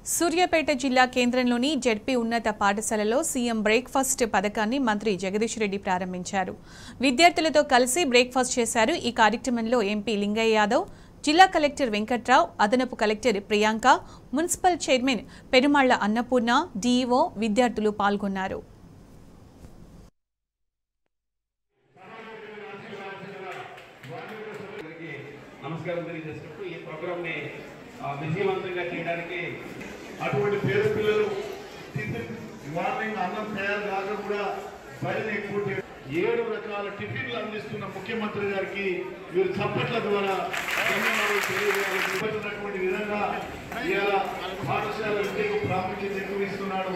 సూర్యాపేట జిల్లా కేంద్రంలోని జెడ్పీ ఉన్నత పాఠశాలలో సీఎం బ్రేక్ఫాస్ట్ పథకాన్ని మంత్రి జగదీష్ రెడ్డి ప్రారంభించారు విద్యార్థులతో కలిసి బ్రేక్ఫాస్ట్ చేశారు ఈ కార్యక్రమంలో ఎంపీ లింగయ్య యాదవ్ జిల్లా కలెక్టర్ వెంకట్రావు అదనపు collector Priyanka municipal chairman Perumalla Annapurna DEO విద్యార్థులు పాల్గొన్నారు అందరికీ నమస్కారం తెలియజేసుకుంటూ ఈ ప్రోగ్రామ్ ని ఆ, విజయవంతంగా చేయడానికి అటువంటి పేద పిల్లలు టిఫిన్ మార్నింగ్ అన్నం తయారు కాక కూడా బయట ఎక్కువ టి- ఏడు రకాల టిఫిన్లు అందిస్తున్న ముఖ్యమంత్రి గారికి వీరు చప్పట్ల ద్వారా ధన్యవాదాలు తెలియజేయాలి ఇవ్వబడినటువంటి విధంగా ఇలా పాఠశాల విద్యకు ప్రాముఖ్యత ఎక్కువ ఇస్తున్నాడు